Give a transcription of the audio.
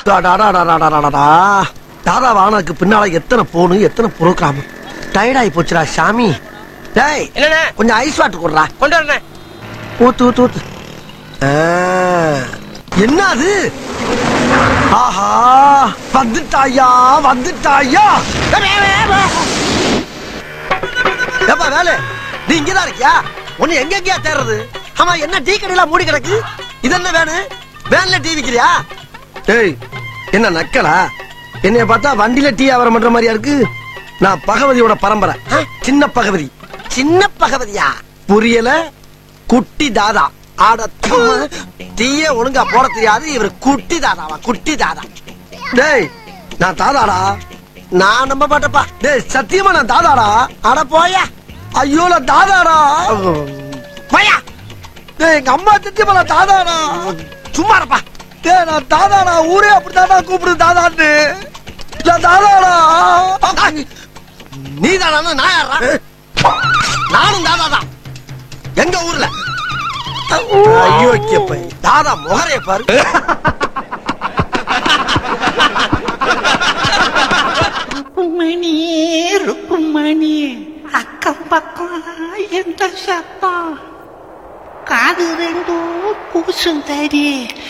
டாடாடாடாடாடாடா. தாதா வானாக்கு பின்னால எத்தனை போனு எத்தனை ப்ரோக்ராம் டயர்டாயி போச்சுடா சாமி டேய் என்னண்ணே கொஞ்சம் ஐஸ் வாட்டர் கொடுறா கொண்டு வரேன் ஊத்து ஊத்து ஊத்து ஆ, என்ன அது ஆஹா வந்துட்டாயா வந்துட்டாயா ஏப்பா வேலை நீ இங்கதான் இருக்கியா உன்னை எங்க எங்கயா தேடுறது ஆமா என்ன டீ கடையில மூடி கிடக்கு இது என்ன வேணு வேன்ல டீ விக்கிறியா ஏய் என்ன நக்கலா என்னைய பார்த்தா வண்டியில டீ வியாபாரம் பண்ற மாதிரியா இருக்கு நான் பகவதியோட பரம்பரை ஆ, சின்ன பகவதி சின்ன பகவதியா புரியல குட்டி தாதா ஆட டீயே ஒழுங்கா போட தெரியாது இவர் குட்டி தாதாவா குட்டி தாதா டேய் நான் தாதாடா நான் நம்ப மாட்டேப்பா டேய் சத்தியமா நான் தாதாடா அட போயா ஐயோ நான் தாதாடா போயா டேய் எங்க அம்மா சத்தியமா நான் தாதாடா சும்மா இருப்பா டேய் நான் தாதாடா ஊரே அப்படித்தாடா கூப்பிடுது தாதான்னு நான் தாதாடா நீ தானா நான் யாரா நானும் தாதாதான் எங்க ஊர்ல ஐயோ கேப்பை தாதா முகரைய பாரு ருக்குமணி ருக்குமணி அக்கம் பக்கம் எந்த சத்தம் காது ரெண்டும் பூசும் தரி